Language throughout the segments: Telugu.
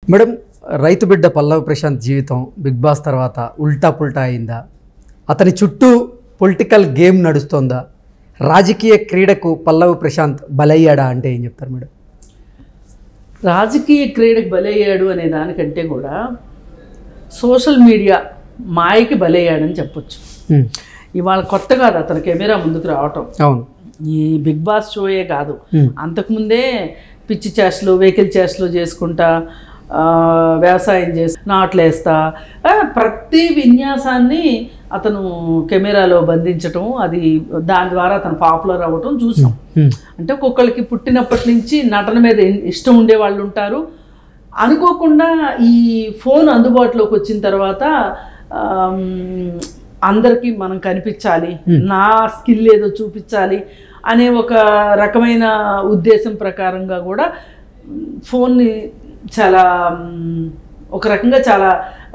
మేడం రైతు బిడ్డ పల్లవి ప్రశాంత్ జీవితం బిగ్ బాస్ తర్వాత ఉల్టా పుల్టా అయిందా అతని చుట్టూ పొలిటికల్ గేమ్ నడుస్తోందా రాజకీయ క్రీడకు పల్లవి ప్రశాంత్ బలయ్యాడా అంటే ఏం చెప్తారు మేడం రాజకీయ క్రీడకు బలయ్యాడు అనే దానికంటే కూడా సోషల్ మీడియా మాయకి బలయ్యాడని చెప్పొచ్చు ఉమ్, ఇవాళ కొత్త కాదు అతను కెమెరా ముందుకు రావటం అవును ఈ బిగ్ బాస్ షోయే కాదు ఉమ్, అంతకుముందే పిచ్చి చేష్టలు వెహికల్ చేష్టలు చేసుకుంటా ఆ, వ్యవసాయం చేసి నాట్లేస్తా ఆ, ప్రతి విన్యాసాన్ని అతను కెమెరాలో బంధించటం అది దాని ద్వారా అతను పాపులర్ అవ్వటం చూసాం ఉమ్, అంటే ఒక్కొక్కరికి పుట్టినప్పటి నుంచి నటన మీద ఇన్- ఇష్టం ఉండే వాళ్ళు ఉంటారు అనుకోకుండా ఈ ఫోన్ అందుబాటులోకి వచ్చిన తర్వాత ఆమ్, అందరికీ మనం కనిపించాలి నా స్కిల్ ఏదో చూపించాలి అనే ఒక రకమైన ఉద్దేశం ప్రకారంగా కూడా మ్, ఫోన్ని చాలా మ్, ఒక రకంగా చాలా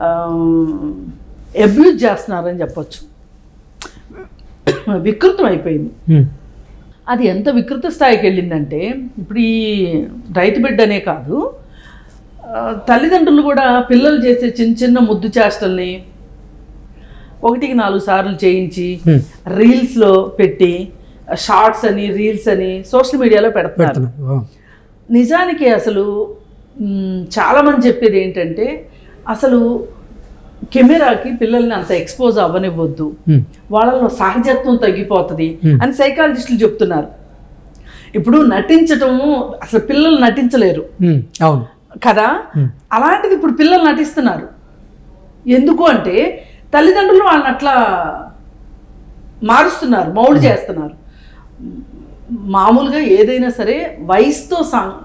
అబ్యూజ్ చేస్తున్నారని చెప్పొచ్చు వికృతం అయిపోయింది ఉమ్, అది ఎంత వికృత స్థాయికి వెళ్ళిందంటే ఇప్పుడు ఈ రైతు బిడ్డ అనే కాదు ఆ, తల్లిదండ్రులు కూడా పిల్లలు చేసే చిన్న చిన్న ముద్దు చేష్టల్ని ఒకటికి నాలుగు సార్లు చేయించి ఉమ్, రీల్స్లో పెట్టి షార్ట్స్ అని రీల్స్ అని సోషల్ మీడియాలో పెడుతున్నారు పెడుతున్నారు. అవును. నిజానికి అసలు మ్, చాలామంది చెప్పేది ఏంటంటే అసలు కెమెరాకి పిల్లల్ని అంత ఎక్స్పోజ్ అవ్వనివ్వద్దు ఉమ్, వాళ్ళలో సహజత్వం తగ్గిపోతుంది Hmm. అని సైకాలజిస్టులు చెప్తున్నారు ఇప్పుడు నటించటము అసలు పిల్లలు నటించలేరు ఉమ్, అవును కదా Hmm. అలాంటిది ఇప్పుడు పిల్లలు నటిస్తున్నారు ఎందుకు అంటే తల్లిదండ్రులు వాళ్ళని అట్లా మారుస్తున్నారు మౌడు చేస్తున్నారు మామూలుగా ఏదైనా సరే వయసుతో స-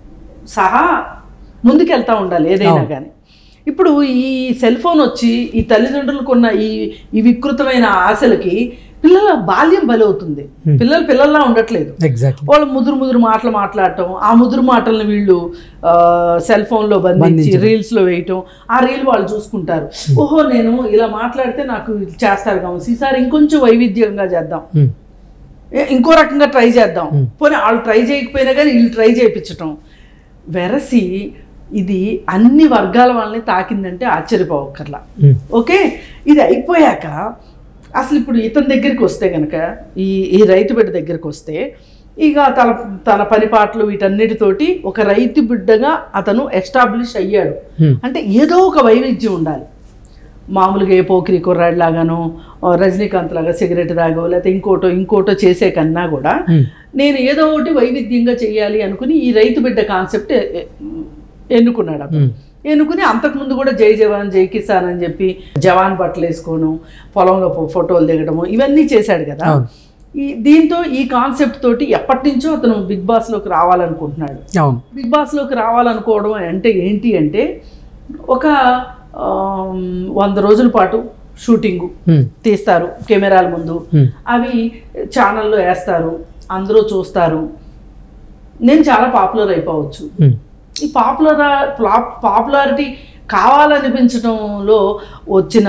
సహా ముందుకెళ్తా ఉండాలి ఏదైనా అవును. కానీ ఇప్పుడు ఈ సెల్ ఫోన్ వచ్చి ఈ తల్లిదండ్రులకు ఉన్న ఈ ఈ వికృతమైన ఆశలకి పిల్లల బాల్యం బలవుతుంది Hmm. పిల్లలు పిల్లల్లా ఉండట్లేదు ఎగ్జాక్ట్లీ వాళ్ళు ముదురు ముదురు మాటలు మాట్లాడటం ఆ ముదురు మాటలను వీళ్ళు సెల్ ఫోన్లో బంధించి బంధించడం. రీల్స్లో వేయటం ఆ రీల్ వాళ్ళు చూసుకుంటారు ఓహో నేను ఇలా మాట్లాడితే నాకు ఇది చేస్తారు కావచ్చు ఈసారి ఇంకొంచెం వైవిధ్యంగా చేద్దాం ఉమ్, ఏ- ఇంకో రకంగా ట్రై చేద్దాం Hmm. పోనీ వాళ్ళు ట్రై చేయకపోయినా కానీ వీళ్ళు ట్రై చేయించటం వెరసి ఇది అన్ని వర్గాల వాళ్ళని తాకిందంటే ఆశ్చర్యపోవక్కర్లా ఉమ్, ఓకే ఇది అయిపోయాక అసలు ఇప్పుడు ఇతని దగ్గరికి వస్తే కనుక ఈ ఈ రైతు బిడ్డ దగ్గరికి వస్తే ఇక తన తన పనిపాట్లు వీటన్నిటితోటి ఒక రైతు బిడ్డగా అతను ఎస్టాబ్లిష్ అయ్యాడు ఉమ్, అంటే ఏదో ఒక వైవిధ్యం ఉండాలి మామూలుగా ఏ పోకిరి కుర్రాడిలాగానో ఆ, రజనీకాంత్ లాగా సిగరెట్ తాగో లేకపోతే ఇంకోటో ఇంకోటో చేసే కన్నా కూడా ఉమ్, నేను ఏదో ఒకటి వైవిధ్యంగా చేయాలి అనుకుని ఈ రైతు బిడ్డ కాన్సెప్ట్ ఎ- ఎ- ఎన్నుకున్నాడు అతను ఉమ్, ఎన్నుకుని అంతకుముందు కూడా జై జవాన్ జై కిసాన్ అని చెప్పి జవాన్ బట్టలు వేసుకోను పొలంలో ఫో- ఫోటోలు దిగడము ఇవన్నీ చేశాడు కదా అవును. ఈ దీంతో ఈ కాన్సెప్ట్ తోటి ఎప్పటి నుంచో అతను బిగ్ బాస్లోకి రావాలనుకుంటున్నాడు అవును బిగ్ బాస్లోకి రావాలనుకోవడం అంటే ఏంటి అంటే ఒక ఆమ్, వంద రోజుల పాటు షూటింగు ఉమ్, తీస్తారు కెమెరాల ముందు ఉమ్, అవి ఛానల్లో వేస్తారు అందరూ చూస్తారు నేను చాలా పాపులర్ అయిపోవచ్చు ఉమ్, ఈ పాపులర్ పాపులారిటీ కావాలనిపించడంలో వచ్చిన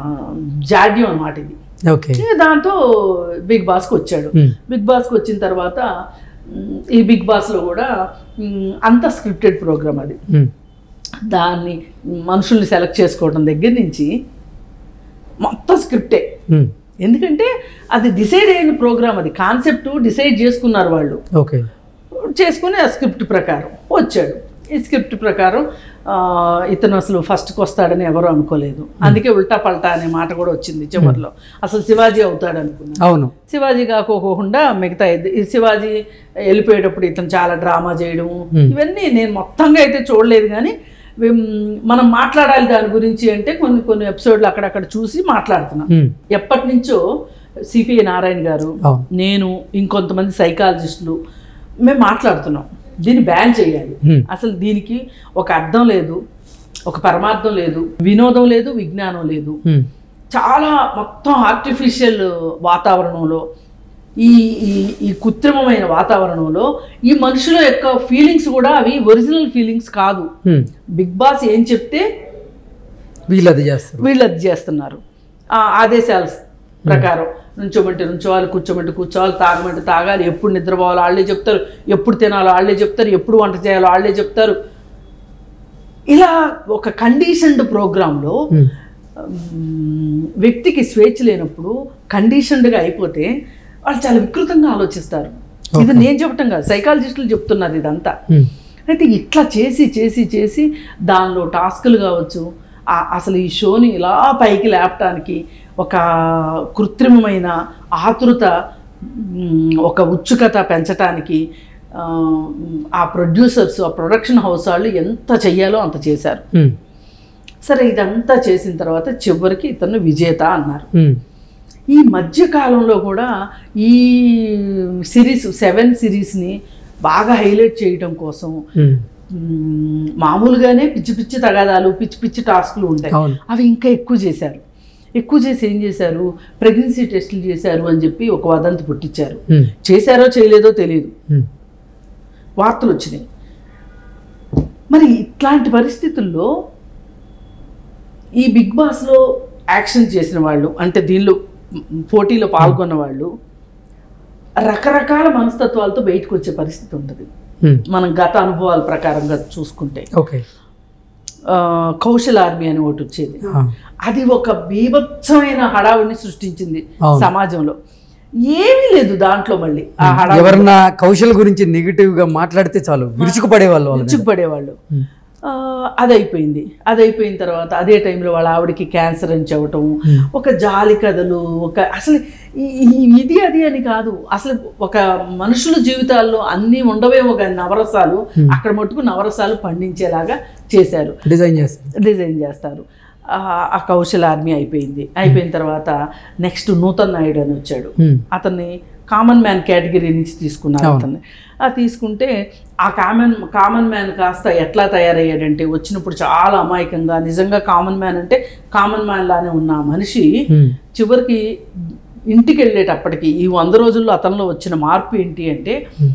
జాడ్యం అన్నమాట ఇది ఓకే ఇక దాంతో బిగ్ బాస్కి వచ్చాడు ఉమ్, బిగ్ బాస్కి వచ్చిన తర్వాత మ్, ఈ బిగ్ బాస్లో కూడా మ్, అంత స్క్రిప్టెడ్ ప్రోగ్రామ్ అది ఉమ్, దాన్ని మనుషుల్ని సెలెక్ట్ చేసుకోవడం దగ్గర నుంచి మొత్తం స్క్రిప్టే ఉమ్, ఎందుకంటే అది డిసైడ్ అయిన ప్రోగ్రామ్ అది కాన్సెప్ట్ డిసైడ్ చేసుకున్నారు వాళ్ళు ఓకే చేసుకుని ఆ స్క్రిప్ట్ ప్రకారం వచ్చాడు ఈ స్క్రిప్ట్ ప్రకారం ఆ, ఇతను అసలు ఫస్ట్కి వస్తాడని ఎవరు అనుకోలేదు అందుకే ఉల్టా పల్టా అనే మాట కూడా వచ్చింది చివరిలో అసలు శివాజీ అవుతాడు అనుకున్నాను అవును శివాజీ కాకోకుండా మిగతా ఇద్ద- ఈ శివాజీ వెళ్ళిపోయేటప్పుడు ఇతను చాలా డ్రామా చేయడం Hmm. ఇవన్నీ నేను మొత్తంగా అయితే చూడలేదు కానీ విమ్, మనం మాట్లాడాలి దాని గురించి అంటే కొన్ని కొన్ని ఎపిసోడ్లు అక్కడక్కడ చూసి మాట్లాడుతున్నాం ఉమ్, ఎప్పటి నుంచో సిపిఐ నారాయణ గారు అవును నేను ఇంకొంతమంది సైకాలజిస్టులు మేము మాట్లాడుతున్నాం దీన్ని బ్యాన్ చేయాలి ఉమ్, అసలు దీనికి ఒక అర్థం లేదు ఒక పరమార్థం లేదు వినోదం లేదు విజ్ఞానం లేదు ఉమ్, చాలా మొత్తం ఆర్టిఫిషియల్ వాతావరణంలో ఈ ఈ ఈ కృత్రిమమైన వాతావరణంలో ఈ మనుషుల యొక్క ఫీలింగ్స్ కూడా అవి ఒరిజినల్ ఫీలింగ్స్ కాదు ఉమ్, బిగ్ బాస్ ఏం చెప్తే వీళ్ళు అది చేస్తారు వీళ్ళు అది చేస్తున్నారు ఆ ఆదేశాల ప్రకారం నుంచోమంటే నుంచోవాలి కూర్చోమంటే కూర్చోవాలి తాగమంటే తాగాలి ఎప్పుడు నిద్రపోవాలో వాళ్ళే చెప్తారు ఎప్పుడు తినాలో వాళ్ళే చెప్తారు ఎప్పుడు వంట చేయాలో వాళ్ళే చెప్తారు ఇలా ఒక కండిషన్డ్ ప్రోగ్రాంలో ఉమ్, మ్, వ్యక్తికి స్వేచ్ఛ లేనప్పుడు కండిషన్డ్గా అయిపోతే వాళ్ళు చాలా వికృతంగా ఆలోచిస్తారు ఇది నేను చెప్పటం కాదు సైకాలజిస్టులు చెప్తున్నారు ఇదంతా ఉమ్, అయితే ఇట్లా చేసి చేసి చేసి దానిలో టాస్కులు కావచ్చు ఆ- అసలు ఈ షోని ఇలా పైకి లేపటానికి ఒక కృత్రిమమైన ఆతృత మ్, ఒక ఉత్సుకత పెంచటానికి ఆ, ఆ ప్రొడ్యూసర్స్ ఆ ప్రొడక్షన్ హౌస్ వాళ్ళు ఎంత చెయ్యాలో అంత చేశారు ఉమ్, సరే ఇదంతా చేసిన తర్వాత చివరికి ఇతను విజేత అన్నారు ఉమ్, ఈ మధ్య కాలంలో కూడా ఈ సిరీస్ సెవెన్ సిరీస్ని బాగా హైలైట్ చేయడం కోసం ఉమ్, మ్మ్, మామూలుగానే పిచ్చి పిచ్చి తగాదాలు పిచ్చి పిచ్చి టాస్క్లు ఉంటాయి అవును అవి ఇంకా ఎక్కువ చేశారు ఎక్కువ చేసి ఏం చేశారు ప్రెగ్నెన్సీ టెస్టులు చేశారు అని చెప్పి ఒక వదంతి పుట్టించారు ఉమ్, చేశారో చేయలేదో తెలియదు ఉమ్, వార్తలు వచ్చినాయి మరి ఇట్లాంటి పరిస్థితుల్లో ఈ బిగ్ బాస్లో యాక్షన్ చేసిన వాళ్ళు అంటే దీనిలో మ్, పోటీలో పాల్గొన్న వాళ్ళు రకరకాల మనస్తత్వాలతో బయటకు వచ్చే పరిస్థితి ఉంటుంది ఉమ్, మనం గత అనుభవాల ప్రకారంగా చూసుకుంటే ఓకే ఆ, కౌశల్ ఆర్మీ అని ఒకటి వచ్చేది ఆ, అది ఒక బీభత్సమైన హడావుడిని సృష్టించింది అవును. సమాజంలో ఏమీ లేదు దాంట్లో మళ్ళీ ఆ హడావుడి ఎవరన్నా కౌశల్ గురించి నెగిటివ్ గా మాట్లాడితే చాలు విరుచుకుపడేవాళ్ళు వాళ్ళు విరుచుకుపడేవాళ్ళు ఉమ్, ఆ, అది అయిపోయింది అది అయిపోయిన తర్వాత అదే టైంలో వాళ్ళ ఆవిడకి క్యాన్సర్ అని చెప్పటం Hmm. ఒక జాలి కథలు ఒక అసలు ఈ- ఈ- ఇది అది అని కాదు అసలు ఒక మనుషుల జీవితాల్లో అన్నీ ఉండవేమో కానీ నవరసాలు అక్కడ మటుకు నవరసాలు పండించేలాగా చేశారు డిజైన్ చేస్తారు డిజైన్ చేస్తారు ఆ, ఆ కౌశల్ ఆర్మీ అయిపోయింది అయిపోయిన తర్వాత నెక్స్ట్ నూతన్ నాయుడు అని వచ్చాడు ఉమ్, అతన్ని కామన్ మ్యాన్ కేటగిరీ నుంచి తీసుకున్నారు అవును. అతన్ని ఆ తీసుకుంటే ఆ కామన్ కామన్ మ్యాన్ కాస్త ఎట్లా తయారయ్యాడంటే వచ్చినప్పుడు చాలా అమాయకంగా నిజంగా కామన్ మ్యాన్ అంటే కామన్ మ్యాన్ లానే ఉన్న ఆ మనిషి ఉమ్, చివరికి ఇంటికి వెళ్ళేటప్పటికి ఈ వంద రోజుల్లో అతనిలో వచ్చిన మార్పు ఏంటి అంటే ఉమ్,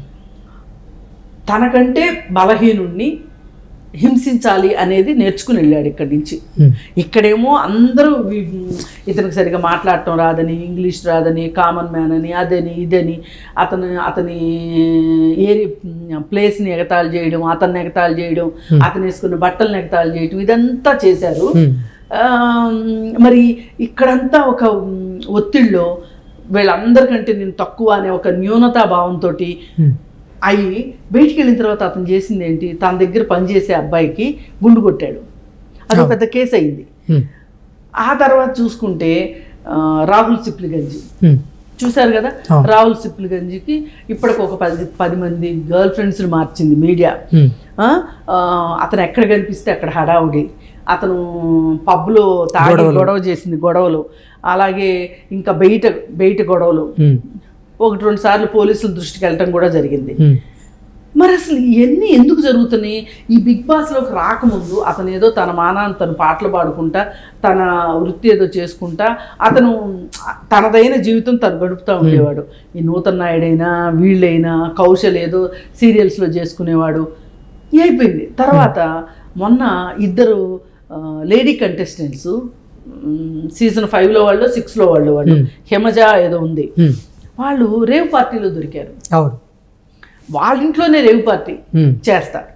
తనకంటే బలహీనుణ్ణి హింసించాలి అనేది నేర్చుకుని వెళ్ళాడు ఇక్కడి నుంచి ఉమ్, ఇక్కడేమో అందరూ వి- ఇతనికి సరిగా మాట్లాడటం రాదని ఇంగ్లీష్ రాదని కామన్ మ్యాన్ అని అదని ఇదని అతను అతని ఏరి ప్లేస్ని ఎగతాళి చేయడం అతన్ని ఎగతాళి చేయడం అతను వేసుకున్న బట్టలను ఎగతాళి చేయడం ఇదంతా చేశారు ఉమ్, ఆ, మరి ఇక్కడంతా ఒక ఉమ్, ఒత్తిడిలో వీళ్ళందరికంటే నేను తక్కువ అనే ఒక న్యూనతా భావంతో ఉమ్, అయ్యి బయటికి వెళ్ళిన తర్వాత అతను చేసింది ఏంటి తన దగ్గర పనిచేసే అబ్బాయికి గుండు కొట్టాడు అది ఒక పెద్ద కేసు అయింది ఉమ్, ఆ తర్వాత చూసుకుంటే ఆ, రాహుల్ సిప్లిగంజి ఉమ్, చూశారు కదా అవును. రాహుల్ సిప్లిగంజికి ఇప్పటికి ఒక పది పది మంది గర్ల్ ఫ్రెండ్స్ని మార్చింది మీడియా ఉమ్, ఆ, ఆ, అతను ఎక్కడ కనిపిస్తే అక్కడ హడావుడి అతను పబ్లో తాగి గొడవలు. గొడవ చేసింది గొడవలు అలాగే ఇంకా బయట బయట గొడవలు ఉమ్, ఒకటి రెండు సార్లు పోలీసుల దృష్టికి వెళ్ళటం కూడా జరిగింది ఉమ్, మరి అసలు ఇవన్నీ ఎందుకు జరుగుతున్నాయి ఈ బిగ్ బాస్లోకి రాకముందు అతను ఏదో తన మానాన్ని తను పాటలు పాడుకుంటా తన వృత్తి ఏదో చేసుకుంటా అతను తనదైన జీవితం తను గడుపుతూ ఉండేవాడు ఈ నూతన్ నాయుడైనా వీళ్ళైనా కౌశల్ ఏదో సీరియల్స్లో చేసుకునేవాడు ఇవి అయిపోయింది తర్వాత మొన్న ఇద్దరు లేడీ కంటెస్టెంట్స్ సీజన్ ఫైవ్లో వాళ్ళు సిక్స్లో వాళ్ళు వాళ్ళు Hmm. హిమజ ఏదో ఉంది ఉమ్, వాళ్ళు రేవ్ పార్టీలో దొరికారు అవును వాళ్ళ ఇంట్లోనే రేవ్ పార్టీ ఉమ్, చేస్తారు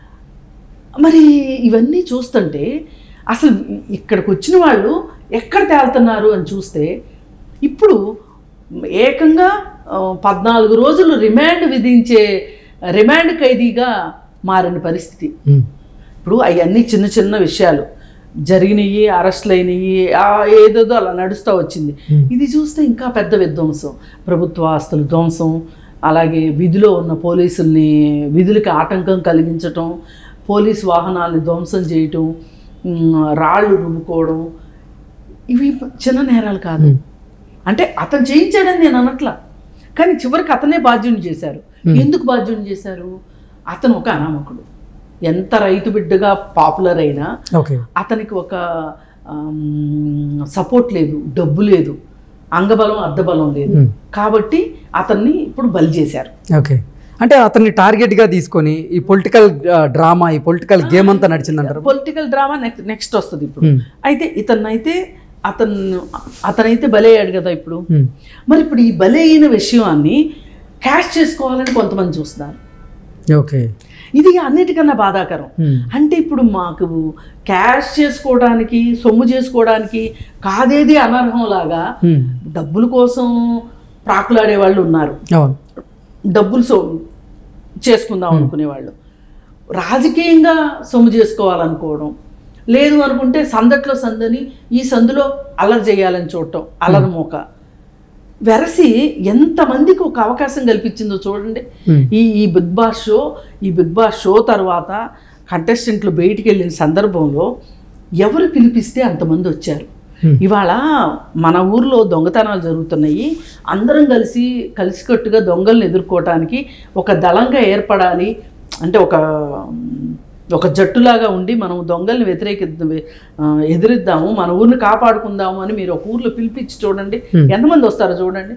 మరి ఇవన్నీ చూస్తుంటే అసలు ఇక్కడికి వచ్చిన వాళ్ళు ఎక్కడ తేలుతున్నారు అని చూస్తే ఇప్పుడు ఏకంగా ఆ, పద్నాలుగు రోజులు రిమాండ్ విధించే రిమాండ్ ఖైదీగా మారిన పరిస్థితి ఉమ్, ఇప్పుడు అవన్నీ చిన్న చిన్న విషయాలు జరిగినవి అరెస్ట్లు అయినవి ఆ ఏదేదో అలా నడుస్తూ వచ్చింది Hmm. ఇది చూస్తే ఇంకా పెద్ద విధ్వంసం ప్రభుత్వ ఆస్తులు ధ్వంసం అలాగే విధిలో ఉన్న పోలీసుల్ని విధులకి ఆటంకం కలిగించటం పోలీస్ వాహనాల్ని ధ్వంసం చేయటం ఉమ్, రాళ్ళు రుమ్ముకోవడం ఇవి చిన్న నేరాలు కాదు ఉమ్, అంటే అతను చేయించాడని నేను అనట్లా కానీ చివరికి అతనే బాధ్యుని చేశారు ఎందుకు బాధ్యుని చేశారు అతను ఒక అనామకుడు ఎంత రైతు బిడ్డగా పాపులర్ అయినా ఓకే అతనికి ఒక సపోర్ట్ లేదు డబ్బు లేదు అంగబలం అర్ధబలం లేదు ఉమ్, కాబట్టి అతన్ని ఇప్పుడు బలి చేశారు ఓకే అంటే అతన్ని టార్గెట్ గా తీసుకొని ఈ పొలిటికల్ డ్రామా ఈ పొలిటికల్ గేమ్ అంతా నడిచిందంటారు పొలిటికల్ డ్రామా నెక్స్ట్ నెక్స్ట్ వస్తుంది ఇప్పుడు ఉమ్, అయితే ఇతన్నైతే అతను అతనైతే బలయ్యాడు కదా ఇప్పుడు ఉమ్, మరి ఇప్పుడు ఈ బలి అయిన విషయాన్ని క్యాష్ చేసుకోవాలని కొంతమంది చూస్తున్నారు ఓకే ఇది అన్నిటికన్నా బాధాకరం ఉమ్. అంటే ఇప్పుడు మాకు క్యాష్ చేసుకోవడానికి సొమ్ము చేసుకోవడానికి కాదేది అనర్హం లాగా ఉమ్. డబ్బుల కోసం ప్రాకులాడే వాళ్ళు ఉన్నారు అవును డబ్బులు సో చేసుకుందాం అనుకునేవాళ్ళు రాజకీయంగా సొమ్ము చేసుకోవాలనుకోవడం లేదు అనుకుంటే సందట్లో సందని ఈ సందులో అల్లరి చేయాలని చూడటం అల్లరి మోక వెరసి ఎంతమందికి ఒక అవకాశం కల్పించిందో చూడండి ఉమ్. ఈ ఈ బిగ్ బాస్ షో ఈ బిగ్ బాస్ షో తర్వాత కంటెస్టెంట్లు బయటికి వెళ్ళిన సందర్భంలో ఎవరు పిలిపిస్తే అంతమంది వచ్చారు Hmm. ఇవాళ మన ఊర్లో దొంగతనాలు జరుగుతున్నాయి అందరం కలిసి కలిసికట్టుగా దొంగల్ని ఎదుర్కోవటానికి ఒక దళంగా ఏర్పడాలి అంటే ఒక ఒక జట్టులాగా ఉండి మనం దొంగల్ని వ్యతిరేకి ఆ, ఎదిరిద్దాము మన ఊరిని కాపాడుకుందాము అని మీరు ఒక ఊర్లో పిలిపించి చూడండి Hmm. ఎంతమంది వస్తారో చూడండి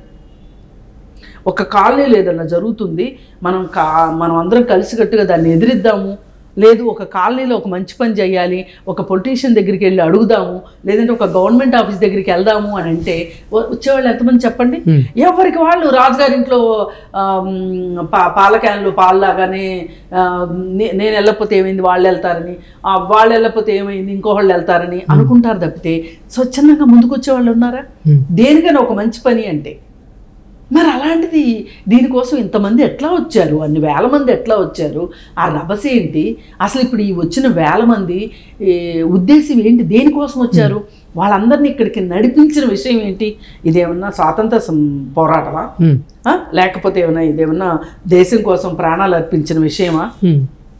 ఒక కాలనీలో ఏదన్నా జరుగుతుంది మనం కా మనం అందరం కలిసికట్టుగా దాన్ని ఎదిరిద్దాము లేదు ఒక కాలనీలో ఒక మంచి పని చేయాలి ఒక పొలిటీషియన్ దగ్గరికి వెళ్ళి అడుగుదాము లేదంటే ఒక గవర్నమెంట్ ఆఫీస్ దగ్గరికి వెళ్దాము అని అంటే వ- వచ్చేవాళ్ళు ఎంతమంది చెప్పండి Hmm. ఎవరికి వాళ్ళు రాజుగారి ఇంట్లో ఆమ్, పా పాల క్యాన్లు పాల్లాగానే ఆ, నే- నేను వెళ్ళకపోతే ఏమైంది వాళ్ళు వెళ్తారని ఆ, వాళ్ళు వెళ్ళకపోతే ఏమైంది ఇంకోళ్ళు వెళ్తారని అనుకుంటారు తప్పితే స్వచ్ఛందంగా ముందుకు వచ్చేవాళ్ళు ఉన్నారా Hmm. దేనికైనా ఒక మంచి పని అంటే మరి అలాంటిది దీనికోసం ఇంతమంది ఎట్లా వచ్చారు అన్ని వేల మంది ఎట్లా వచ్చారు ఆ రభస ఏంటి అసలు ఇప్పుడు ఈ వచ్చిన వేల మంది ఈ ఉద్దేశం ఏంటి దేనికోసం వచ్చారు వాళ్ళందరినీ ఇక్కడికి నడిపించిన విషయం ఏంటి ఇదేమన్నా స్వాతంత్ర సం- పోరాటమా ఉమ్. ఆ? లేకపోతే ఏమన్నా ఇదేమన్నా దేశం కోసం ప్రాణాలు అర్పించిన విషయమా ఉమ్.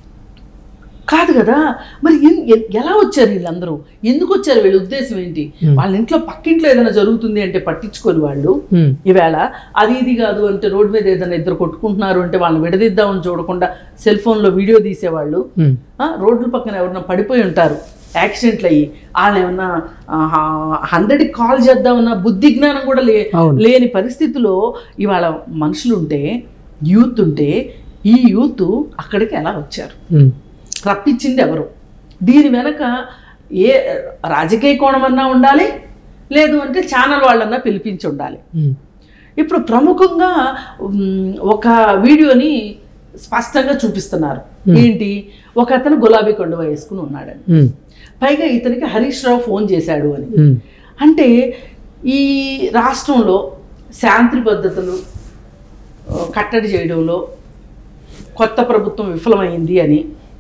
కాదు కదా మరి ఎన్- ఎ- ఎలా వచ్చారు వీళ్ళందరూ ఎందుకు వచ్చారు వీళ్ళ ఉద్దేశం ఏంటి వాళ్ళ ఇంట్లో పక్కింట్లో ఏదైనా జరుగుతుంది అంటే పట్టించుకొని వాళ్ళు ఉమ్. ఈవేళ అది ఇది కాదు అంటే రోడ్డు మీద ఏదైనా ఇద్దరు కొట్టుకుంటున్నారు అంటే వాళ్ళని విడదీద్దామని చూడకుండా సెల్ ఫోన్లో వీడియో తీసేవాళ్ళు ఉమ్. ఆ, రోడ్ల పక్కన ఎవరన్నా పడిపోయి ఉంటారు యాక్సిడెంట్లు అయ్యి వాళ్ళని ఏమన్నా హండ్రెడ్కి కాల్ చేద్దామన్నా బుద్ధి జ్ఞానం కూడా లే అవును. లేని పరిస్థితిలో ఇవాళ మనుషులు ఉంటే యూత్ ఉంటే ఈ యూత్ అక్కడికి ఎలా వచ్చారు ఉమ్. రప్పించింది ఎవరు దీని వెనక ఏ రాజకీయ కోణమన్నా ఉండాలి లేదు అంటే ఛానల్ వాళ్ళన్నా పిలిపించి ఉండాలి ఉమ్. ఇప్పుడు ప్రముఖంగా ఉమ్, ఒక వీడియోని స్పష్టంగా చూపిస్తున్నారు ఏంటి ఒక అతను గులాబీ కొండ వేసుకుని ఉన్నాడని ఉమ్. పైగా ఇతనికి హరీష్ రావు ఫోన్ చేశాడు అని ఉమ్. అంటే ఈ రాష్ట్రంలో శాంతి పద్ధతులు ఆ, కట్టడి చేయడంలో కొత్త ప్రభుత్వం విఫలమైంది అని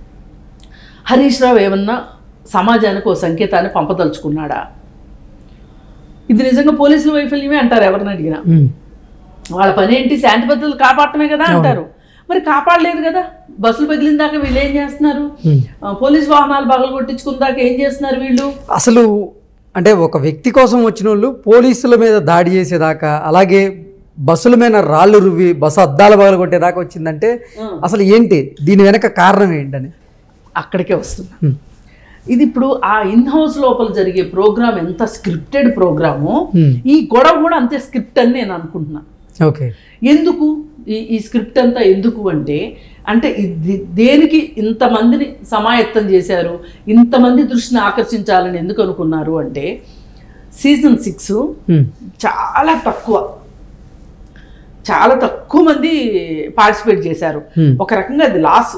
హరీష్ రావు ఏమన్నా సమాజానికి ఓ సంకేతాన్ని పంపదలుచుకున్నాడా ఇది నిజంగా పోలీసుల వైఫల్యమే అంటారు ఎవరిని అడిగినా ఉమ్. వాళ్ళ పని ఏంటి శాంతి భద్రతలు కాపాడటమే కదా అంటారు మరి కాపాడలేదు కదా బస్సులు పగిలిన దాకా వీళ్ళు ఏం చేస్తున్నారు ఉమ్. ఆ, పోలీస్ వాహనాలు బగలు కొట్టించుకున్న దాకా ఏం చేస్తున్నారు వీళ్ళు అసలు అంటే ఒక వ్యక్తి కోసం వచ్చిన వాళ్ళు పోలీసుల మీద దాడి చేసేదాకా అలాగే బస్సుల మీద రాళ్ళు రువ్వి బస్సు అద్దాల పగలు కొట్టేదాకా వచ్చిందంటే అసలు ఏంటి దీని వెనక కారణం ఏంటని అక్కడికే వస్తున్నా ఉమ్. ఇది ఇప్పుడు ఆ ఇన్ హౌస్ లోపల జరిగే ప్రోగ్రామ్ ఎంత స్క్రిప్టెడ్ ప్రోగ్రామో ఉమ్. ఈ గొడవ కూడా అంతే స్క్రిప్ట్ అని నేను అనుకుంటున్నా ఓకే ఎందుకు ఈ ఈ స్క్రిప్ట్ అంతా ఎందుకు అంటే అంటే ఇది దేనికి ఇంతమందిని సమాయత్తం చేశారు ఇంతమంది దృష్టిని ఆకర్షించాలని ఎందుకు అనుకున్నారు అంటే సీజన్ సిక్స్ ఉమ్. చాలా తక్కువ చాలా తక్కువ మంది పార్టిసిపేట్ చేశారు Hmm. ఒక రకంగా అది లాస్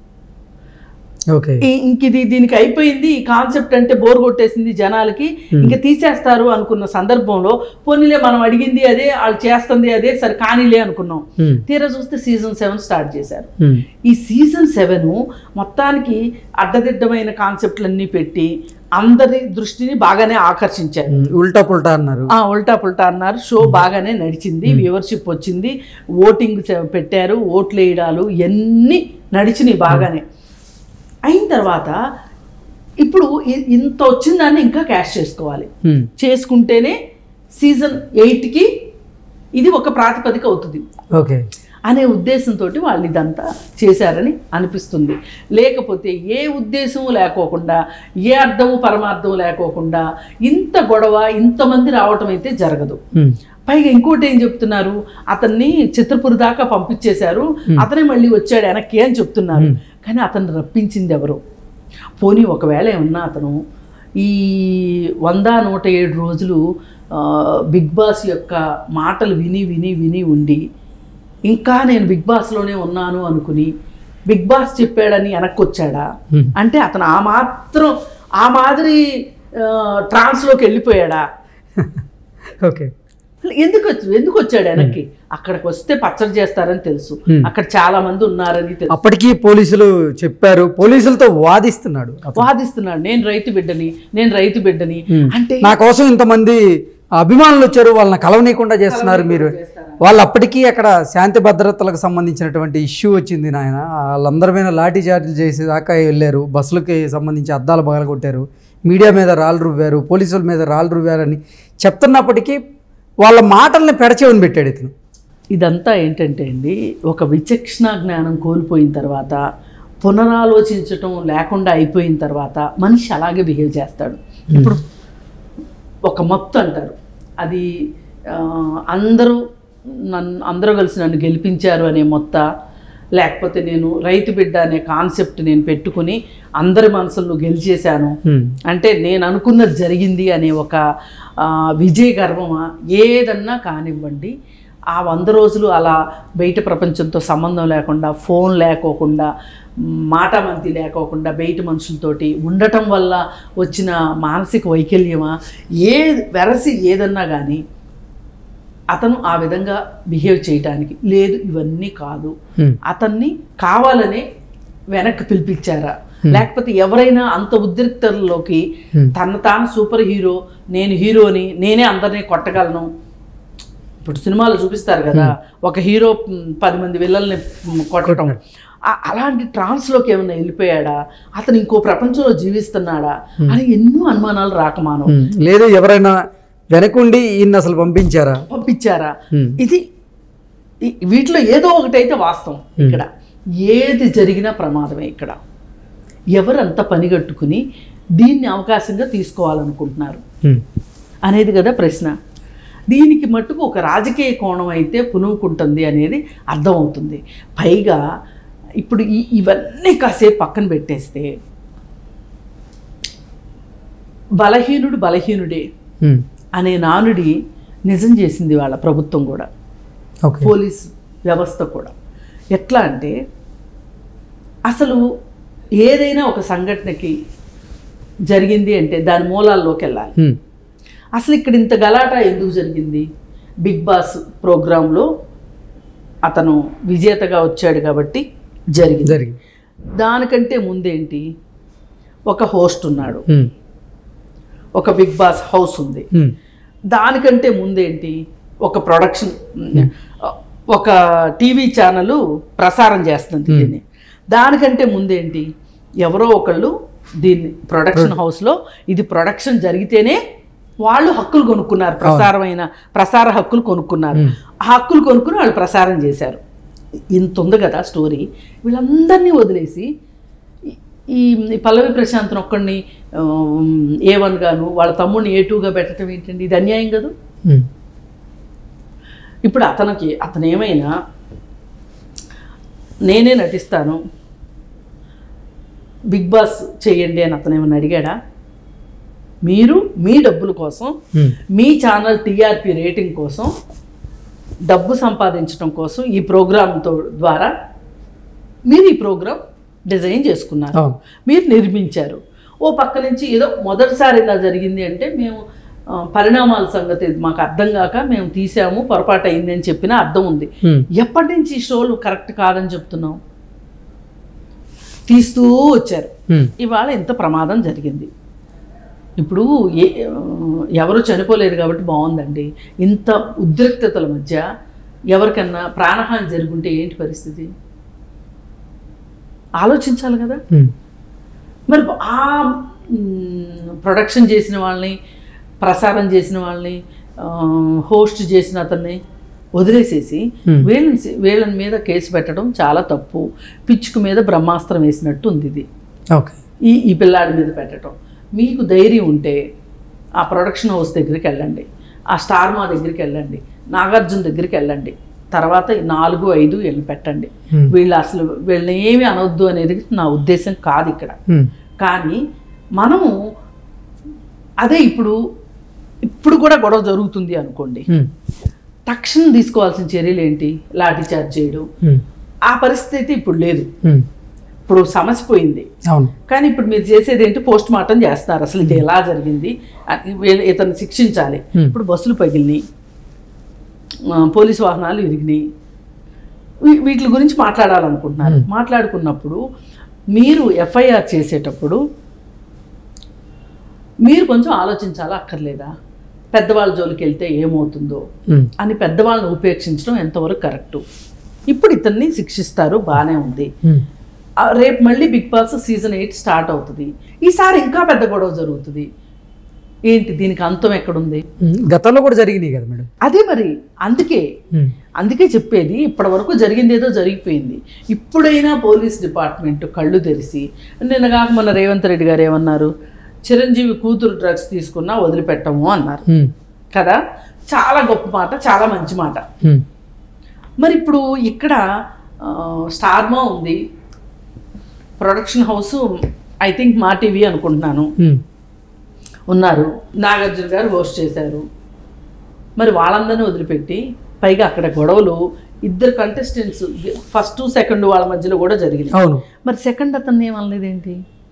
ఓకే ఈ- ఇంక ఇది దీనికి అయిపోయింది ఈ కాన్సెప్ట్ అంటే బోర్ కొట్టేసింది జనాలకి ఇంకా తీసేస్తారు అనుకున్న సందర్భంలో పోనీలే మనం అడిగింది అదే వాళ్ళు చేస్తుంది అదే సరే కానీలే అనుకున్నాం ఉమ్. తీరా చూస్తే సీజన్ సెవెన్ స్టార్ట్ చేశారు ఉమ్. ఈ సీజన్ సెవెన్ మొత్తానికి అడ్డదిడ్డమైన కాన్సెప్ట్లన్నీ పెట్టి అందరి దృష్టిని బాగానే ఆకర్షించారు ఉమ్. ఉల్టా పుల్టా అన్నారు ఆ, ఉల్టా పుల్టా అన్నారు షో బాగానే నడిచింది వ్యూవర్షిప్ వచ్చింది ఓటింగ్ చే- పెట్టారు ఓట్లు వేయడాలు ఇవన్నీ నడిచినాయి బాగానే అయిన తర్వాత ఇప్పుడు ఇ- ఇంత వచ్చిందాన్ని ఇంకా క్యాష్ చేసుకోవాలి ఉమ్. చేసుకుంటేనే సీజన్ ఎయిట్కి ఇది ఒక ప్రాతిపదిక అవుతుంది ఓకే అనే ఉద్దేశంతో వాళ్ళు ఇదంతా చేశారని అనిపిస్తుంది లేకపోతే ఏ ఉద్దేశం లేకోకుండా ఏ అర్థము పరమార్థం లేకోకుండా ఇంత గొడవ ఇంతమంది రావటం అయితే జరగదు ఉమ్. పైగా ఇంకోటి ఏం చెప్తున్నారు అతన్ని చిత్రపురి దాకా పంపించేశారు అతనే మళ్ళీ వచ్చాడు వెనక్కి అని చెప్తున్నారు కానీ అతన్ని రప్పించింది ఎవరు పోనీ ఒకవేళ ఏమన్నా అతను ఈ వంద నూట ఏడు రోజులు ఆ, బిగ్ బాస్ యొక్క మాటలు విని విని విని ఉండి ఇంకా నేను బిగ్ బాస్లోనే ఉన్నాను అనుకుని బిగ్ బాస్ చెప్పాడని వెనక్కి వచ్చాడా Hmm. అంటే అతను ఆ మాత్రం ఆ మాదిరి ఆ, ట్రాన్స్లోకి వెళ్ళిపోయాడా ఓకే ఎందుకు వచ్చి ఎందుకు వచ్చాడు వెనక్కి అక్కడికి వస్తే పచ్చడి చేస్తారని తెలుసు Hmm. అక్కడ చాలా మంది ఉన్నారని తెలుసు అప్పటికీ పోలీసులు చెప్పారు పోలీసులతో వాదిస్తున్నాడు అతను. వాదిస్తున్నాడు నేను రైతు బిడ్డని నేను రైతు బిడ్డని Hmm. అంటే నా కోసం ఇంతమంది అభిమానులు వచ్చారు వాళ్ళని కలవనీయకుండా చేస్తున్నారు మీరు వాళ్ళు అప్పటికీ అక్కడ శాంతి భద్రతలకు సంబంధించినటువంటి ఇష్యూ వచ్చింది నాయన వాళ్ళందరి మీద లాఠీ చార్జీలు చేసి దాకా వెళ్ళారు బస్సులకి సంబంధించి అద్దాలు పగలగొట్టారు మీడియా మీద రాళ్ళు రువ్వారు పోలీసుల మీద రాళ్ళు రువ్వారని చెప్తున్నప్పటికీ వాళ్ళ మాటల్ని పెడచెవిని పెట్టాడు ఇతను ఇదంతా ఏంటంటే అండి ఒక విచక్షణ జ్ఞానం కోల్పోయిన తర్వాత పునరాలోచించటం లేకుండా అయిపోయిన తర్వాత మనిషి అలాగే బిహేవ్ చేస్తాడు ఇప్పుడు ఒక మొత్తం అంటారు అది ఆ, అందరూ నన్ను అందరూ కలిసి నన్ను గెలిపించారు అనే మొత్త లేకపోతే నేను రైతు బిడ్డ అనే కాన్సెప్ట్ నేను పెట్టుకుని అందరి మనసులను గెలిచేశాను అంటే నేను అనుకున్నది జరిగింది అనే ఒక ఆ, విజయ గర్వమా ఏదన్నా కానివ్వండి ఆ వంద రోజులు అలా బయట ప్రపంచంతో సంబంధం లేకుండా ఫోన్ లేకోకుండా మాటామంతి లేకోకుండా బయట మనుషులతోటి ఉండటం వల్ల వచ్చిన మానసిక వైకల్యమా ఏ వెరసి ఏదన్నా కానీ అతను ఆ విధంగా బిహేవ్ చేయటానికి లేదు ఇవన్నీ కాదు అతన్ని కావాలనే వెనక్కి పిలిపించారా లేకపోతే ఎవరైనా అంత ఉద్రిక్తల్లోకి తన తాను సూపర్ హీరో నేను హీరోని నేనే అందరినీ కొట్టగలను ఇప్పుడు సినిమాలో చూపిస్తారు కదా ఒక హీరో మ్, పది మంది విల్లల్ని మ్, కొట్టడం ఆ- అలాంటి ట్రాన్స్లోకి ఏమైనా వెళ్ళిపోయాడా అతను ఇంకో ప్రపంచంలో జీవిస్తున్నాడా అని ఎన్నో అనుమానాలు రాకమానం లేదు ఎవరైనా వెనకుండి ఈయన అసలు పంపించారా పంపించారా Hmm. ఇది ఈ- వీటిలో ఏదో ఒకటి అయితే వాస్తవం ఇక్కడ ఏది జరిగినా ప్రమాదమే ఇక్కడ ఎవరంత పనిగట్టుకుని దీన్ని అవకాశంగా తీసుకోవాలనుకుంటున్నారు అనేది కదా ప్రశ్న దీనికి మట్టుకు ఒక రాజకీయ కోణం అయితే పునుకుంటుంది అనేది అర్థమవుతుంది పైగా ఇప్పుడు ఈ ఇవన్నీ కాసేపు పక్కన పెట్టేస్తే బలహీనుడు బలహీనుడే అనే నానుడి నిజం చేసింది వాళ్ళ ప్రభుత్వం కూడా ఓకే పోలీస్ వ్యవస్థ కూడా ఎట్లా అంటే అసలు ఏదైనా ఒక సంఘటనకి జరిగింది అంటే దాని మూలాల్లోకి వెళ్ళాలి అసలు ఇక్కడ ఇంత గలాట ఎందుకు జరిగింది బిగ్ బాస్ ప్రోగ్రాంలో అతను విజేతగా వచ్చాడు కాబట్టి జరిగింది జరిగింది దానికంటే ముందేంటి ఒక హోస్ట్ ఉన్నాడు ఒక బిగ్ బాస్ హౌస్ ఉంది దానికంటే ముందేంటి ఒక ప్రొడక్షన్ ఒక టీవీ ఛానల్ ప్రసారం చేస్తుంది దీన్ని దానికంటే ముందేంటి ఎవరో ఒకళ్ళు దీన్ని ప్రొడక్షన్ హౌస్లో ఇది ప్రొడక్షన్ జరిగితేనే వాళ్ళు హక్కులు కొనుక్కున్నారు ప్రసారమైన ప్రసార హక్కులు కొనుక్కున్నారు ఆ హక్కులు కొనుక్కుని వాళ్ళు ప్రసారం చేశారు ఇంత ఉంది కదా స్టోరీ వీళ్ళందరినీ వదిలేసి ఈ- ఈ ఈ పల్లవి ప్రశాంత్ ఒక్కడిని ఏ వన్ గాను వాళ్ళ తమ్ముడిని ఏ టూగా పెట్టడం ఏంటండి ఇది అన్యాయం కదా ఇప్పుడు అతనికి అతను ఏమైనా నేనే నటిస్తాను బిగ్ బాస్ చేయండి అని అతను ఏమైనా అడిగాడా మీరు మీ డబ్బుల కోసం మీ ఛానల్ టీఆర్పీ రేటింగ్ కోసం డబ్బు సంపాదించడం కోసం ఈ ప్రోగ్రామ్తో ద్వారా మీరు ఈ ప్రోగ్రామ్ డిజైన్ చేసుకున్నారు అవును. మీరు నిర్మించారు ఓ పక్క నుంచి ఏదో మొదటిసారి ఇలా జరిగింది అంటే మేము ఆ, పరిణామాల సంగతి మాకు అర్థం కాక మేము తీసాము పొరపాటు అయింది అని చెప్పిన అర్థం ఉంది ఎప్పటి నుంచి ఈ షోలు కరెక్ట్ కాదని చెప్తున్నాం తీస్తూ వచ్చారు ఇవాళ ఇంత ప్రమాదం జరిగింది ఇప్పుడు ఏ ఎవరు చనిపోలేదు కాబట్టి బాగుందండి ఇంత ఉద్రిక్తతల మధ్య ఎవరికన్నా ప్రాణహాని జరుగుంటే ఏంటి పరిస్థితి ఆలోచించాలి కదా మరి ఆ మ్, ప్రొడక్షన్ చేసిన వాళ్ళని ప్రసారం చేసిన వాళ్ళని ఆ, హోస్ట్ చేసిన అతన్ని వదిలేసేసి Hmm. వీళ్ళని వీళ్ళని మీద కేసు పెట్టడం చాలా తప్పు పిచ్చుకు మీద బ్రహ్మాస్త్రం వేసినట్టు ఉంది ఇది ఓకే ఈ ఈ పిల్లాడి మీద పెట్టడం మీకు ధైర్యం ఉంటే ఆ ప్రొడక్షన్ హౌస్ దగ్గరికి వెళ్ళండి ఆ స్టార్ మా దగ్గరికి వెళ్ళండి నాగార్జున దగ్గరికి వెళ్ళండి తర్వాత ఈ నాలుగు ఐదు వెళ్ళి పెట్టండి Hmm. వీళ్ళు అసలు వీళ్ళని ఏమి అనవద్దు అనేది నా ఉద్దేశం కాదు ఇక్కడ కానీ మనము అదే ఇప్పుడు ఇప్పుడు కూడా గొడవ జరుగుతుంది అనుకోండి తక్షణం తీసుకోవాల్సిన చర్యలు ఏంటి లాఠీ చార్జ్ చేయడం ఆ పరిస్థితి అయితే ఇప్పుడు లేదు ఇప్పుడు సమస్య పోయింది అవును కానీ ఇప్పుడు మీరు చేసేది ఏంటి పోస్ట్ మార్టం చేస్తారు అసలు ఇది ఎలా జరిగింది అని వీళ్ళ- ఇతన్ని శిక్షించాలి Hmm. ఇప్పుడు బస్సులు పగిలినాయి ఆ, పోలీసు వాహనాలు విరిగినాయి వీ- వీటి గురించి మాట్లాడాలనుకుంటున్నారు మాట్లాడుకున్నప్పుడు మీరు ఎఫ్ఐఆర్ చేసేటప్పుడు మీరు కొంచెం ఆలోచించాలా అక్కర్లేదా పెద్దవాళ్ళ జోలికి వెళ్తే ఏమవుతుందో ఉమ్, అని పెద్దవాళ్ళని ఉపేక్షించడం ఎంతవరకు కరెక్టు ఇప్పుడు ఇతన్ని శిక్షిస్తారు బాగానే ఉంది ఉమ్, ఆ, రేపు మళ్ళీ Bigg Boss season eight start అవుతుంది ఈసారి ఇంకా పెద్ద గొడవ జరుగుతుంది ఏంటి దీనికి అంతం ఎక్కడుంది ఉమ్. గతంలో కూడా జరిగినాయి కదా మేడం అదే మరి అందుకే ఉమ్, అందుకే చెప్పేది ఇప్పటి వరకు జరిగింది ఏదో జరిగిపోయింది ఇప్పుడైనా పోలీస్ డిపార్ట్మెంట్ కళ్ళు తెరిచి నిన్న కాక మన రేవంత్ రెడ్డి గారు ఏమన్నారు చిరంజీవి కూతురు డ్రగ్స్ తీసుకున్నా వదిలిపెట్టము అన్నారు ఉమ్, కదా చాలా గొప్ప మాట చాలా మంచి మాట ఉమ్, మరి ఇప్పుడు ఇక్కడ ఆ, స్టార్మా ఉంది production house I think Maa TV అనుకుంటున్నాను ఉమ్, ఉన్నారు నాగార్జున గారు హోస్ట్ చేశారు మరి వాళ్ళందరినీ వదిలిపెట్టి పైగా అక్కడ గొడవలు ఇద్దరు కంటెస్టెంట్స్ ఫస్ట్ సెకండ్ వాళ్ళ మధ్యలో కూడా జరిగింది అవును మరి సెకండ్ అతన్ని ఏమనలేదేంటి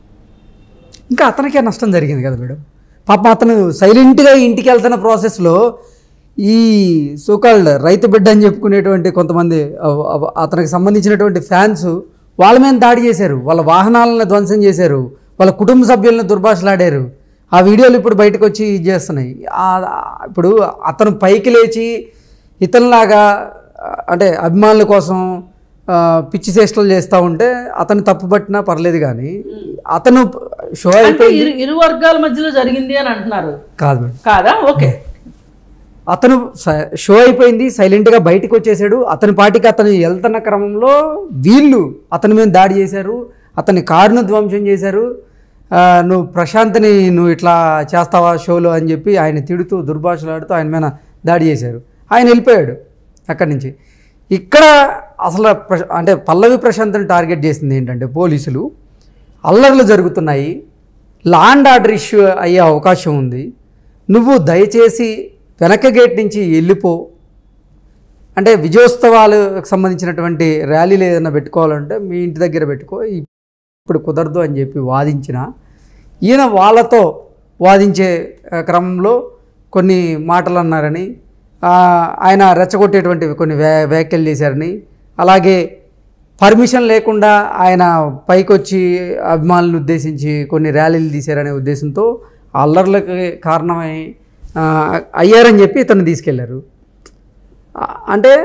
ఇంకా అతనికే నష్టం జరిగింది కదా మేడం పాపం అతను సైలెంట్గా ఇంటికి వెళ్తున్న ప్రాసెస్లో ఈ సోకాల్డ్ రైతు బిడ్డ అని చెప్పుకునేటువంటి కొంతమంది అవ- అవ- అతనికి సంబంధించినటువంటి ఫ్యాన్స్ వాళ్ళ మీద దాడి చేశారు వాళ్ళ వాహనాలను ధ్వంసం చేశారు వాళ్ళ కుటుంబ సభ్యులను దుర్భాషలాడారు ఆ వీడియోలు ఇప్పుడు బయటకు వచ్చి ఇది చేస్తున్నాయి ఆ- ఇప్పుడు అతను పైకి లేచి ఇతనిలాగా ఆ, అంటే అభిమానుల కోసం ఆ, పిచ్చి చేష్టలు చేస్తూ ఉంటే అతను తప్పు పట్టినా పర్లేదు కానీ అతను షో అంటే అయిపోయి ఇరు ఇరు వర్గాల మధ్యలో జరిగింది అని అంటున్నారు కాదు మేడం కాదా ఓకే అతను స- షో అయిపోయింది సైలెంట్గా బయటకు వచ్చేసాడు అతని పాటికి అతను వెళ్తున్న క్రమంలో వీళ్ళు అతని మీద దాడి చేశారు అతని కారును ధ్వంసం చేశారు ఆ, నువ్వు ప్రశాంత్ని నువ్వు ఇట్లా చేస్తావా షోలో అని చెప్పి ఆయన తిడుతూ దుర్భాషలాడుతూ ఆయన మీద దాడి చేశారు ఆయన వెళ్ళిపోయాడు అక్కడి నుంచి ఇక్కడ అసలు ప్రశ- అంటే పల్లవి ప్రశాంత్ని టార్గెట్ చేసింది ఏంటంటే పోలీసులు అల్లర్లు జరుగుతున్నాయి లాండ్ ఆర్డర్ ఇష్యూ అయ్యే అవకాశం ఉంది నువ్వు దయచేసి వెనక గేట్ నుంచి వెళ్ళిపో అంటే విజయోత్సవాలకు సంబంధించినటువంటి ర్యాలీలు ఏదైనా పెట్టుకోవాలంటే మీ ఇంటి దగ్గర పెట్టుకో ఇప్పుడు కుదరదు అని చెప్పి వాదించిన ఈయన వాళ్ళతో వాదించే ఆ, క్రమంలో కొన్ని మాటలు అన్నారని ఆ, ఆయన రెచ్చగొట్టేటువంటి కొన్ని వ్యా వ్యాఖ్యలు చేశారని అలాగే పర్మిషన్ లేకుండా ఆయన పైకొచ్చి అభిమానులను ఉద్దేశించి కొన్ని ర్యాలీలు తీశారనే ఉద్దేశంతో ఆ అల్లర్లకి కారణమై ఆ, అయ్యారని చెప్పి ఇతను తీసుకెళ్లారు ఆ, అంటే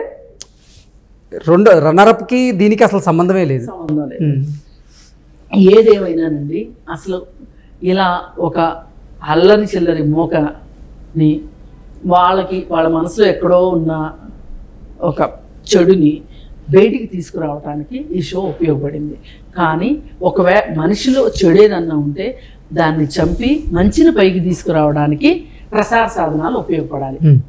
రెండు రన్నరప్కి దీనికి అసలు సంబంధమే లేదు సంబంధం లేదు ఉమ్. ఏదేమైనానండి అసలు ఇలా ఒక అల్లరి చిల్లరి మోకని వాళ్ళకి వాళ్ళ మనసులో ఎక్కడో ఉన్న ఒక చెడుని బయటికి తీసుకురావడానికి ఈ షో ఉపయోగపడింది కానీ ఒకవేళ మనిషిలో చెడు ఏదన్నా ఉంటే దాన్ని చంపి మంచిని పైకి తీసుకురావడానికి ప్రసార సాధనాలు ఉపయోగపడాలి ఉమ్.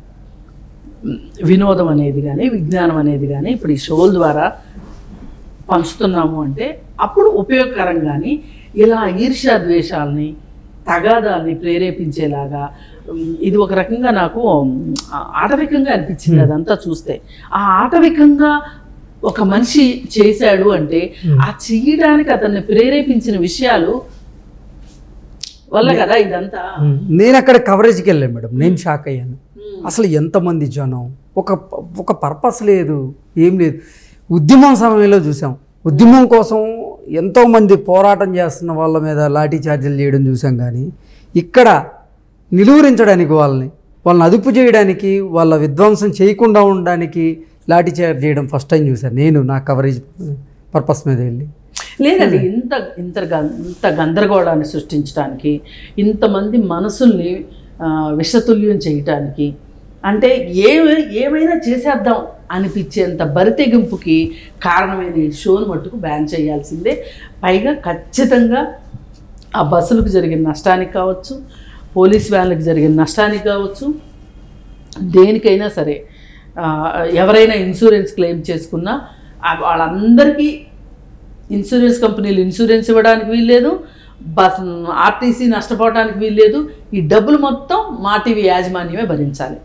వినోదం అనేది కానీ విజ్ఞానం అనేది కానీ ఇప్పుడు ఈ షోల ద్వారా పంచుతున్నాము అంటే అప్పుడు ఉపయోగకరం కానీ ఇలా ఈర్ష్యా ద్వేషాలని తగాదాల్ని ప్రేరేపించేలాగా ఉమ్, ఇది ఒక రకంగా నాకు ఉమ్, ఆ- ఆటవికంగా అనిపించింది అదంతా చూస్తే ఆ ఆటవికంగా ఒక మనిషి చేశాడు అంటే ఆ చేయడానికి అతన్ని ప్రేరేపించిన విషయాలు వల్ల కదా ఇదంతా ఉమ్. నేను అక్కడ కవరేజ్కి వెళ్ళాను మేడం నేను షాక్ అయ్యాను అసలు ఎంతమంది జనం ఒక ఒక పర్పస్ లేదు ఏం లేదు ఉద్యమం సమయంలో చూసాం ఉద్యమం కోసం ఎంతోమంది పోరాటం చేస్తున్న వాళ్ళ మీద లాఠీ చార్జీలు చేయడం చూసాం కానీ ఇక్కడ నిలువరించడానికి వాళ్ళని వాళ్ళని అదుపు చేయడానికి వాళ్ళ విధ్వంసం చేయకుండా ఉండడానికి లాఠీ చార్జ్ చేయడం ఫస్ట్ టైం చూశాను నేను నా కవరేజ్ పర్పస్ మీద వెళ్ళి లేదండి ఇంత ఇంత గం- ఇంత గందరగోళాన్ని సృష్టించడానికి ఇంతమంది మనసుల్ని ఆ, విషతుల్యం చేయటానికి అంటే ఏ ఏమైనా చేసేద్దాం అనిపించేంత బరితెగింపుకి కారణమైన ఈ షోను మట్టుకు బ్యాన్ చేయాల్సిందే పైగా ఖచ్చితంగా ఆ బస్సులకు జరిగిన నష్టానికి కావచ్చు పోలీస్ వ్యాన్లకు జరిగిన నష్టానికి కావచ్చు దేనికైనా సరే ఆ, ఎవరైనా ఇన్సూరెన్స్ క్లెయిమ్ చేసుకున్నా ఆ వాళ్ళందరికీ ఇన్సూరెన్స్ కంపెనీలు ఇన్సూరెన్స్ ఇవ్వడానికి వీల్లేదు బస్ ఆర్టీసీ నష్టపోవడానికి వీల్లేదు ఈ డబ్బులు మొత్తం మా టీవీ యాజమాన్యమే భరించాలి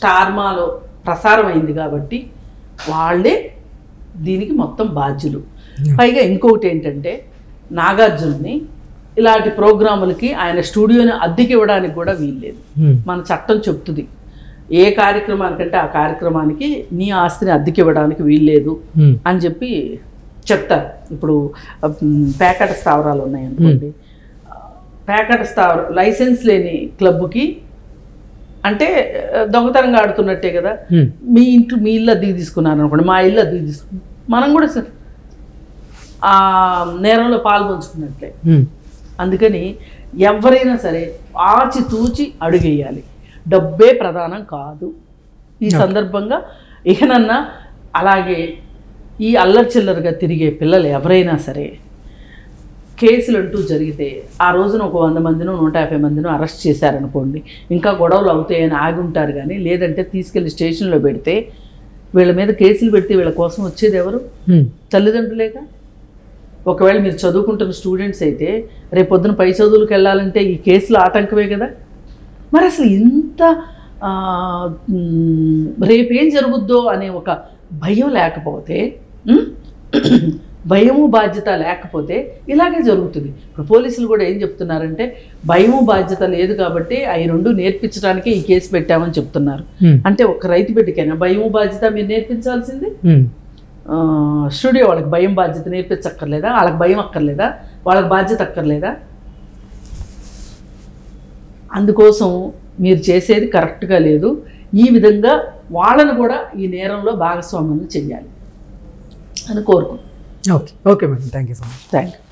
స్టార్మాలో ప్రసారం అయింది కాబట్టి వాళ్ళే దీనికి మొత్తం బాధ్యులు పైగా ఇంకొకటి ఏంటంటే నాగార్జున్ని ఇలాంటి ప్రోగ్రాములకి ఆయన స్టూడియోని అద్దెకి ఇవ్వడానికి కూడా వీల్లేదు ఉమ్, మన చట్టం చెప్తుంది ఏ కార్యక్రమానికంటే ఆ కార్యక్రమానికి నీ ఆస్తిని అద్దెకి ఇవ్వడానికి వీల్లేదు ఉమ్, అని చెప్పి చెప్తారు ఇప్పుడు ఉమ్, పేకాట స్థావరాలు ఉన్నాయనుకోండి పేకాట స్థావరం లైసెన్స్ లేని క్లబ్కి అంటే ఆ, దొంగతనంగా ఆడుతున్నట్టే కదా ఉమ్, మీ ఇంట్లో మీ ఇల్లు అద్దెకి తీసుకున్నారు అనుకోండి మా ఇల్లు అద్దెకి తీసుకు మనం కూడా స- ఆ నేరంలో పాల్పంచుకున్నట్లే ఉమ్, అందుకని ఎవరైనా సరే ఆచితూచి అడుగేయాలి డబ్బే ప్రధానం కాదు ఈ సందర్భంగా ఇకనన్నా అలాగే ఈ అల్లరి చిల్లరగా తిరిగే పిల్లలు ఎవరైనా సరే కేసులు అంటూ జరిగితే ఆ రోజున ఒక వంద మందినో నూట యాభై మందినో అరెస్ట్ చేశారనుకోండి ఇంకా గొడవలు అవుతాయని ఆగి ఉంటారు కానీ లేదంటే తీసుకెళ్లి స్టేషన్లో పెడితే వీళ్ళ మీద కేసులు పెడితే వీళ్ళ కోసం వచ్చేది ఎవరు ఉమ్, తల్లిదండ్రులేగా ఒకవేళ మీరు చదువుకుంటున్న స్టూడెంట్స్ అయితే రేపు పొద్దున పై చదువులకు వెళ్ళాలంటే ఈ కేసులు ఆటంకమే కదా మరి అసలు ఇంత ఆ, మ్, రేపేం జరుగుద్దో అనే ఒక భయం లేకపోతే మ్, భయము బాధ్యత లేకపోతే ఇలాగే జరుగుతుంది ఇప్పుడు పోలీసులు కూడా ఏం చెప్తున్నారంటే భయము బాధ్యత లేదు కాబట్టి అవి రెండు నేర్పించడానికి ఈ కేసు పెట్టామని చెప్తున్నారు ఉమ్, అంటే ఒక రైతు బిడ్డకైనా భయము బాధ్యత మీరు నేర్పించాల్సింది ఉమ్, ఆ, స్టూడియో వాళ్ళకి భయం బాధ్యత నేర్పించక్కర్లేదా వాళ్ళకి భయం అక్కర్లేదా వాళ్ళకి బాధ్యత అక్కర్లేదా అందుకోసం మీరు చేసేది కరెక్ట్గా లేదు ఈ విధంగా వాళ్ళను కూడా ఈ నేరంలో భాగస్వామ్యం చెయ్యాలి అని కోరుకుంటున్నాను okay okay madam thank you so much thank you